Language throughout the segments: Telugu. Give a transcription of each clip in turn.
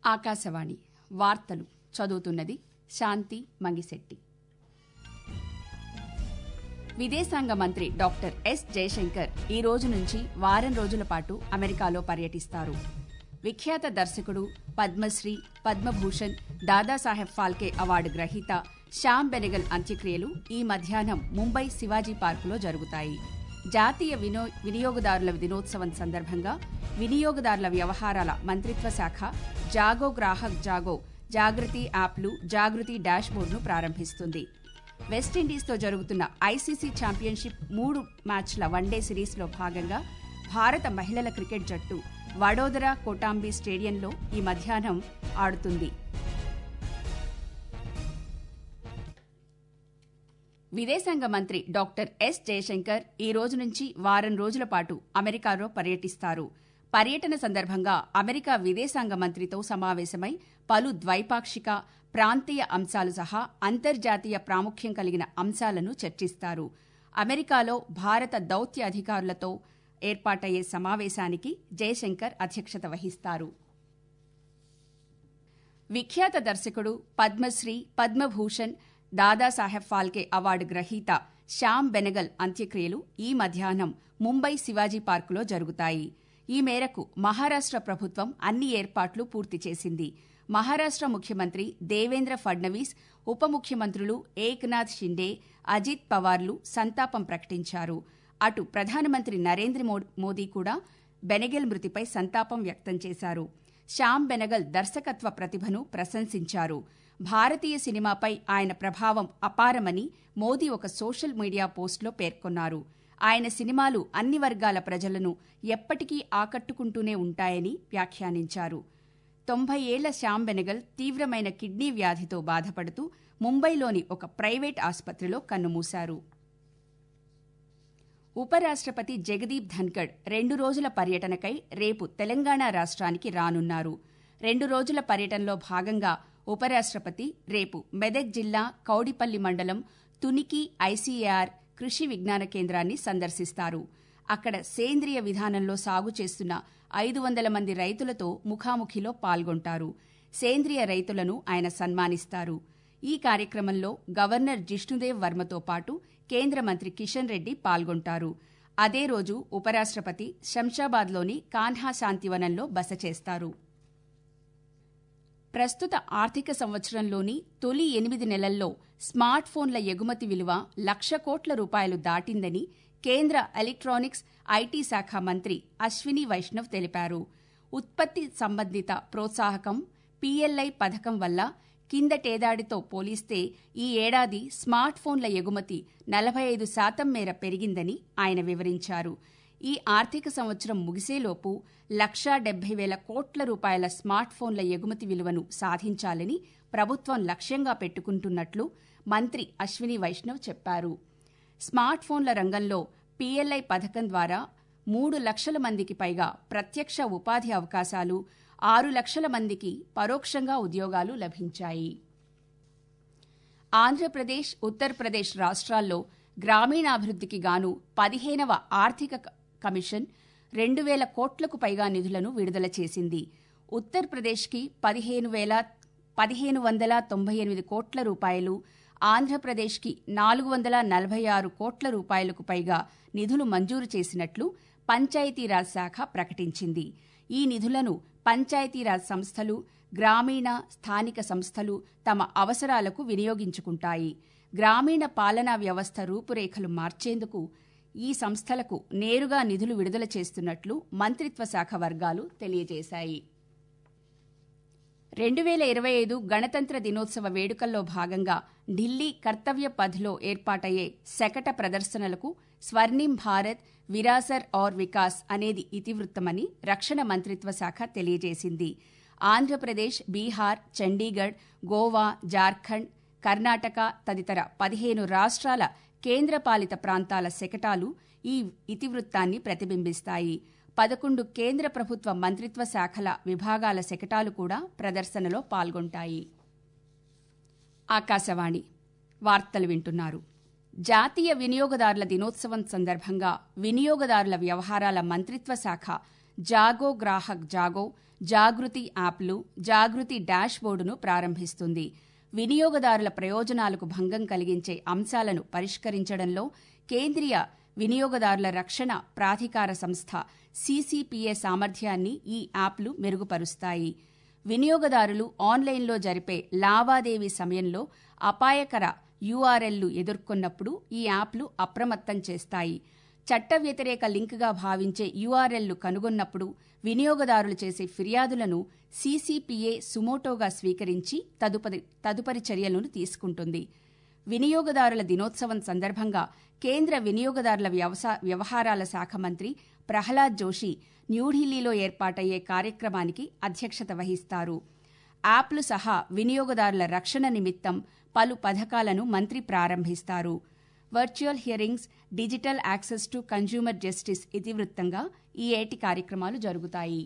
ఆకాశవాణి వార్తలు చదువుతున్నది శాంతి మంగిశెట్టి విదేశాంగ మంత్రి డాక్టర్ ఎస్ జయశంకర్ ఈ రోజు నుంచి వారం రోజుల పాటు అమెరికాలో పర్యటిస్తారు విఖ్యాత దర్శకుడు పద్మశ్రీ పద్మభూషణ్ దాదాసాహెబ్ ఫాల్కే అవార్డు గ్రహీత శ్యామ్ బెనెగల్ అంత్యక్రియలు ఈ మధ్యాహ్నం ముంబై శివాజీ పార్కులో జరుగుతాయి జాతీయ వినో వినియోగదారుల దినోత్సవం సందర్భంగా వినియోగదారుల వ్యవహారాల మంత్రిత్వ శాఖ జాగో గ్రాహక్ జాగో జాగృతి యాప్లు జాగృతి డాష్బోర్డ్ను ప్రారంభిస్తుంది వెస్టిండీస్తో జరుగుతున్న ఐసీసీ ఛాంపియన్షిప్ మూడు మ్యాచ్ల వన్డే సిరీస్లో భాగంగా భారత మహిళల క్రికెట్ జట్టు వడోదర కోటాంబి స్టేడియంలో ఈ మధ్యాహ్నం ఆడుతుంది విదేశాంగ మంత్రి డాక్టర్ ఎస్ జయశంకర్ ఈ రోజు నుంచి వారం రోజుల పాటు అమెరికాలో పర్యటిస్తారు పర్యటన సందర్భంగా అమెరికా విదేశాంగ మంత్రితో సమావేశమై పలు ద్వైపాక్షిక ప్రాంతీయ అంశాలు సహా అంతర్జాతీయ ప్రాముఖ్యం కలిగిన అంశాలను చర్చిస్తారు అమెరికాలో భారత దౌత్య అధికారులతో ఏర్పాటయ్యే సమావేశానికి జయశంకర్ అధ్యక్షత వహిస్తారు విఖ్యాత దర్శకుడు పద్మశ్రీ పద్మభూషణ్ దాదాసాహెబ్ ఫాల్కే అవార్డు గ్రహీత శ్యామ్ బెనగల్ అంత్యక్రియలు ఈ మధ్యాహ్నం ముంబై శివాజీ పార్కులో జరుగుతాయి ఈ మేరకు మహారాష్ట ప్రభుత్వం అన్ని ఏర్పాట్లు పూర్తి చేసింది మహారాష్ట ముఖ్యమంత్రి దేవేంద్ర ఫడ్నవీస్ ఉప ముఖ్యమంత్రులు ఏక్నాథ్ షిండే అజిత్ పవార్లు సంతాపం ప్రకటించారు అటు ప్రధానమంత్రి నరేంద్ర మోదీ కూడా బెనగల్ మృతిపై సంతాపం వ్యక్తం చేశారు శ్యామ్ బెనగల్ దర్శకత్వ ప్రతిభను ప్రశంసించారు భారతీయ సినిమాపై ఆయన ప్రభావం అపారమని మోదీ ఒక సోషల్ మీడియా పోస్టులో పేర్కొన్నారు ఆయన సినిమాలు అన్ని వర్గాల ప్రజలను ఎప్పటికీ ఆకట్టుకుంటూనే ఉంటాయని వ్యాఖ్యానించారు తొంభై ఏళ్ల శ్యామ్ బెనగల్ తీవ్రమైన కిడ్నీ వ్యాధితో బాధపడుతూ ముంబైలోని ఒక ప్రైవేట్ ఆసుపత్రిలో కన్నుమూశారు ఉపరాష్టపతి జగదీప్ ధన్కడ్ రెండు రోజుల పర్యటనకై రేపు తెలంగాణ రాష్ట్రానికి రానున్నారు రెండు రోజుల పర్యటనలో భాగంగా ఉపరాష్టపతి రేపు మెదక్ జిల్లా కౌడిపల్లి మండలం తునికి ఐసీఏఆర్ కృషి విజ్ఞాన కేంద్రాన్ని సందర్శిస్తారు అక్కడ సేంద్రియ విధానంలో సాగు చేస్తున్న ఐదు వందల మంది రైతులతో ముఖాముఖిలో పాల్గొంటారు సేంద్రియ రైతులను ఆయన సన్మానిస్తారు ఈ కార్యక్రమంలో గవర్నర్ జిష్ణుదేవ్ వర్మతో పాటు కేంద్ర మంత్రి కిషన్ రెడ్డి పాల్గొంటారు అదే రోజు ఉపరాష్టపతి శంషాబాద్లోని కాన్హా శాంతివనంలో బస చేస్తారు ప్రస్తుత ఆర్థిక సంవత్సరంలోని తొలి ఎనిమిది నెలల్లో స్మార్ట్ ఫోన్ల ఎగుమతి విలువ లక్ష కోట్ల రూపాయలు దాటిందని కేంద్ర ఎలక్ట్రానిక్స్ ఐటీ శాఖ మంత్రి అశ్విని వైష్ణవ్ తెలిపారు ఉత్పత్తి సంబంధిత ప్రోత్సాహకం పీఎల్ఐ పథకం వల్ల కిందటేడాదితో పోలిస్తే ఈ ఏడాది స్మార్ట్ ఫోన్ల ఎగుమతి నలభై ఐదు శాతం మేర పెరిగిందని ఆయన వివరించారు ఈ ఆర్థిక సంవత్సరం ముగిసేలోపు లక్షా డెబ్బై వేల కోట్ల రూపాయల స్మార్ట్ ఫోన్ల ఎగుమతి విలువను సాధించాలని ప్రభుత్వం లక్ష్యంగా పెట్టుకుంటున్నట్లు మంత్రి అశ్విని వైష్ణవ్ చెప్పారు స్మార్ట్ ఫోన్ల రంగంలో పీఎల్ఐ పథకం ద్వారా మూడు లక్షల మందికి పైగా ప్రత్యక్ష ఉపాధి అవకాశాలు ఆరు లక్షల మందికి పరోక్షంగా ఉద్యోగాలు లభించాయి ఆంధ్రప్రదేశ్ ఉత్తరప్రదేశ్ రాష్ట్రాల్లో గ్రామీణాభివృద్ధికి గాను పదిహేనవ ఆర్థిక కమిషన్ రెండు వేల కోట్లకు పైగా నిధులను విడుదల చేసింది ఉత్తరప్రదేశ్కి పదిహేను వేల పదిహేను వందల తొంభై ఎనిమిది కోట్ల రూపాయలు ఆంధ్రప్రదేశ్కి నాలుగు వందల నలభై ఆరు కోట్ల రూపాయలకు పైగా నిధులు మంజూరు చేసినట్లు పంచాయతీరాజ్ శాఖ ప్రకటించింది ఈ నిధులను పంచాయతీరాజ్ సంస్థలు గ్రామీణ స్థానిక సంస్థలు తమ అవసరాలకు వినియోగించుకుంటాయి గ్రామీణ పాలనా వ్యవస్థ రూపురేఖలు మార్చేందుకు ఈ సంస్థలకు నేరుగా నిధులు విడుదల చేస్తున్నట్లు మంత్రిత్వ శాఖ వర్గాలు తెలియజేశాయి రెండు వేల ఇరవై ఐదు గణతంత్ర దినోత్సవ వేడుకల్లో భాగంగా ఢిల్లీ కర్తవ్య పథ్లో ఏర్పాటయ్యే శకట ప్రదర్శనలకు స్వర్ణిం భారత్ విరాసర్ ఔర్ వికాస్ అనేది ఇతివృత్తమని రక్షణ మంత్రిత్వ శాఖ తెలియజేసింది ఆంధ్రప్రదేశ్ బీహార్ చండీగఢ్ గోవా జార్ఖండ్ కర్ణాటక తదితర పదిహేను రాష్ట్రాల కేంద్రపాలిత ప్రాంతాల శకటాలు ఈ ఇతివృత్తాన్ని ప్రతిబింబిస్తాయి పదకొండు కేంద్ర ప్రభుత్వ మంత్రిత్వ శాఖల విభాగాల శకటాలు కూడా ప్రదర్శనలో పాల్గొంటాయి ఆకాశవాణి వార్తలు వింటున్నారు జాతీయ వినియోగదారుల దినోత్సవం సందర్భంగా వినియోగదారుల వ్యవహారాల మంత్రిత్వ శాఖ జాగో గ్రాహక్ జాగో జాగృతి యాప్లు జాగృతి డాష్ బోర్డును ప్రారంభిస్తుంది వినియోగదారుల ప్రయోజనాలకు భంగం కలిగించే అంశాలను పరిష్కరించడంలో కేంద్రీయ వినియోగదారుల రక్షణ ప్రాధికార సంస్థ సీసీపీఏ సామర్థ్యాన్ని ఈ యాప్లు మెరుగుపరుస్తాయి వినియోగదారులు ఆన్లైన్లో జరిపే లావాదేవీ సమయంలో అపాయకర యూఆర్ఎల్లు ఎదుర్కొన్నప్పుడు ఈ యాప్లు అప్రమత్తం చేస్తాయి చట్ట వ్యతిరేక లింక్గా భావించే యూఆర్ఎల్లు కనుగొన్నప్పుడు వినియోగదారులు చేసే ఫిర్యాదులను సీసీపీఏ సుమోటోగా స్వీకరించి తదుపరి తదుపరి చర్యలను తీసుకుంటుంది వినియోగదారుల దినోత్సవం సందర్భంగా కేంద్ర వినియోగదారుల వ్యవహారాల శాఖ మంత్రి ప్రహ్లాద్ జోషి న్యూఢిల్లీలో ఏర్పాటయ్యే కార్యక్రమానికి అధ్యక్షత వహిస్తారు యాప్లు సహా వినియోగదారుల రక్షణ నిమిత్తం పలు పథకాలను మంత్రి ప్రారంభిస్తారు virtual hearings digital access to consumer justice ఇతివృత్తంగా ఈ ఏటి కార్యక్రమాలు జరుగుతాయి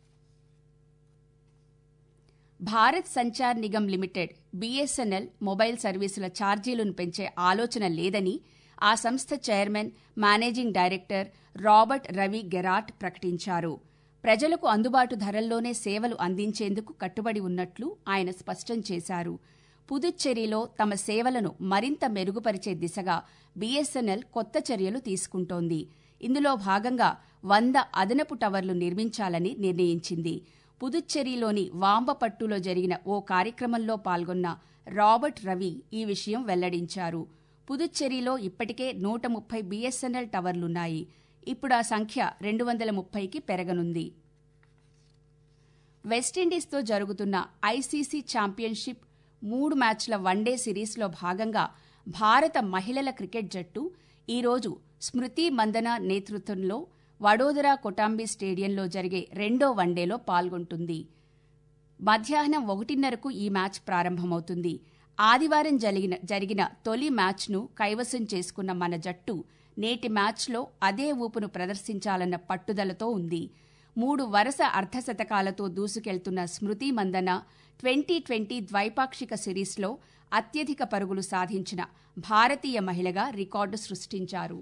Bharat Sanchar Nigam limited BSNL mobile సర్వీసుల ఛార్జీలను పెంచే ఆలోచన లేదని ఆ సంస్థ chairman managing director Robert Ravi Gerard ప్రకటించారు ప్రజలకు అందుబాటు ధరల్లోనే సేవలు అందించేందుకు కట్టుబడి ఉన్నట్లు ఆయన స్పష్టం చేశారు పుదుచ్చేరిలో తమ సేవలను మరింత మెరుగుపరిచే దిశగా బీఎస్ఎన్ఎల్ కొత్త చర్యలు తీసుకుంటోంది ఇందులో భాగంగా వంద అదనపు టవర్లు నిర్మించాలని నిర్ణయించింది పుదుచ్చేరిలోని వాంబపట్టులో జరిగిన ఓ కార్యక్రమంలో పాల్గొన్న రాబర్ట్ రవి ఈ విషయం వెల్లడించారు పుదుచ్చేరిలో ఇప్పటికే నూట ముప్పై బీఎస్ఎన్ఎల్ టవర్లున్నాయి ఇప్పుడు ఆ సంఖ్య రెండు వందల ముప్పైకి పెరగనుంది వెస్టిండీస్తో జరుగుతున్న ఐసీసీ ఛాంపియన్షిప్ మూడు మ్యాచ్ల వన్డే సిరీస్లో భాగంగా భారత మహిళల క్రికెట్ జట్టు ఈరోజు స్మృతి మందన నేతృత్వంలో వడోదరా కొటాంబి స్టేడియంలో జరిగే రెండో వన్డేలో పాల్గొంటుంది మధ్యాహ్నం ఒకటిన్నరకు ఈ మ్యాచ్ ప్రారంభమవుతుంది ఆదివారం జరిగిన జరిగిన తొలి మ్యాచ్ను కైవసం చేసుకున్న మన జట్టు నేటి మ్యాచ్లో అదే ఊపును ప్రదర్శించాలన్న పట్టుదలతో ఉంది మూడు వరుస అర్ధశతకాలతో దూసుకెళ్తున్న స్మృతి మందన ట్వంటీ ట్వంటీ ద్వైపాక్షిక సిరీస్లో అత్యధిక పరుగులు సాధించిన భారతీయ మహిళగా రికార్డు సృష్టించారు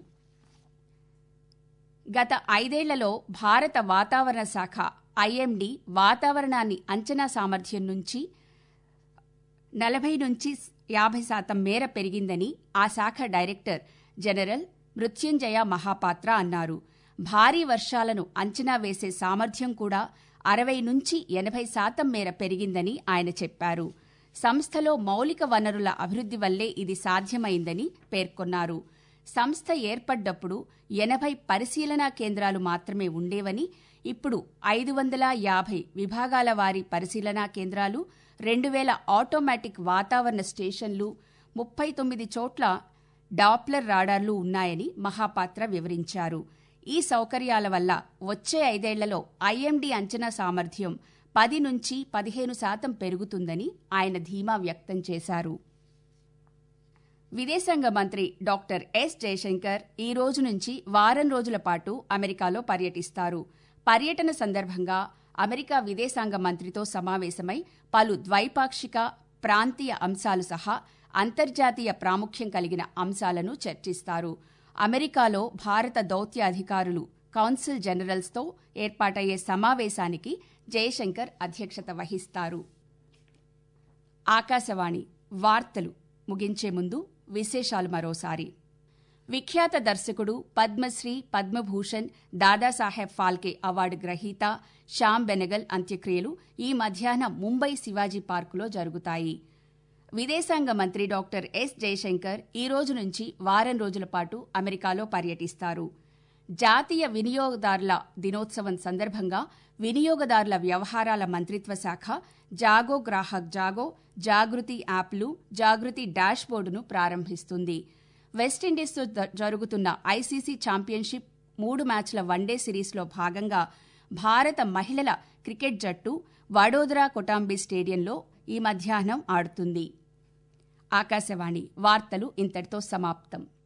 గత ఐదేళ్లలో భారత వాతావరణ శాఖ ఐఎండీ వాతావరణాన్ని అంచనా సామర్థ్యం నుంచి నలభై నుంచి యాభై శాతం మేర పెరిగిందని ఆ శాఖ డైరెక్టర్ జనరల్ మృత్యుంజయ మహాపాత్ర అన్నారు భారీ వర్షాలను అంచనా వేసే సామర్థ్యం కూడా అరవై నుంచి ఎనభై శాతం మేర పెరిగిందని ఆయన చెప్పారు సంస్థలో మౌలిక వనరుల అభివృద్ది వల్లే ఇది సాధ్యమైందని పేర్కొన్నారు సంస్థ ఏర్పడ్డప్పుడు ఎనభై పరిశీలనా కేంద్రాలు మాత్రమే ఉండేవని ఇప్పుడు ఐదు వందల యాభై విభాగాల వారి పరిశీలనా కేంద్రాలు రెండు వేల ఆటోమేటిక్ వాతావరణ స్టేషన్లు ముప్పై తొమ్మిది చోట్ల డాప్లర్ రాడార్లు ఉన్నాయని మహాపాత్ర వివరించారు ఈ సౌకర్యాల వల్ల వచ్చే ఐదేళ్లలో ఐఎండీ అంచనా సామర్థ్యం పది నుంచి పదిహేను శాతం పెరుగుతుందని ఆయన ధీమా వ్యక్తం చేశారు విదేశాంగ మంత్రి డాక్టర్ ఎస్ జయశంకర్ ఈ రోజు నుంచి వారం రోజుల పాటు అమెరికాలో పర్యటిస్తారు పర్యటన సందర్భంగా అమెరికా విదేశాంగ మంత్రితో సమావేశమై పలు ద్వైపాక్షిక ప్రాంతీయ అంశాలు సహా అంతర్జాతీయ ప్రాముఖ్యం కలిగిన అంశాలను చర్చిస్తారు అమెరికాలో భారత దౌత్య అధికారులు కౌన్సిల్ జనరల్స్తో ఏర్పాటయ్యే సమావేశానికి జయశంకర్ అధ్యక్షత వహిస్తారు ఆకాశవాణి వార్తలు ముగించే ముందు విశేషాలు మరోసారి విఖ్యాత దర్శకుడు పద్మశ్రీ పద్మభూషణ్ దాదాసాహెబ్ ఫాల్కే అవార్డు గ్రహీత శ్యామ్ బెనగల్ అంత్యక్రియలు ఈ మధ్యాహ్నం ముంబై శివాజీ పార్కులో జరుగుతాయి విదేశాంగ మంత్రి డాక్టర్ ఎస్ జయశంకర్ ఈ రోజు నుంచి వారం రోజుల పాటు అమెరికాలో పర్యటిస్తారు జాతీయ వినియోగదారుల దినోత్సవం సందర్భంగా వినియోగదారుల వ్యవహారాల మంత్రిత్వ శాఖ జాగో గ్రాహక్ జాగో జాగృతి యాప్లు జాగృతి డాష్ బోర్డును ప్రారంభిస్తుంది వెస్టిండీస్తో జరుగుతున్న ఐసీసీ ఛాంపియన్షిప్ మూడు మ్యాచ్ల వన్డే సిరీస్లో భాగంగా భారత మహిళల క్రికెట్ జట్టు వడోదరా కొటాంబి స్టేడియంలో ఈ మధ్యాహ్నం ఆడుతుంది ఆకాశవాణి వార్తలు ఇంతటితో సమాప్తం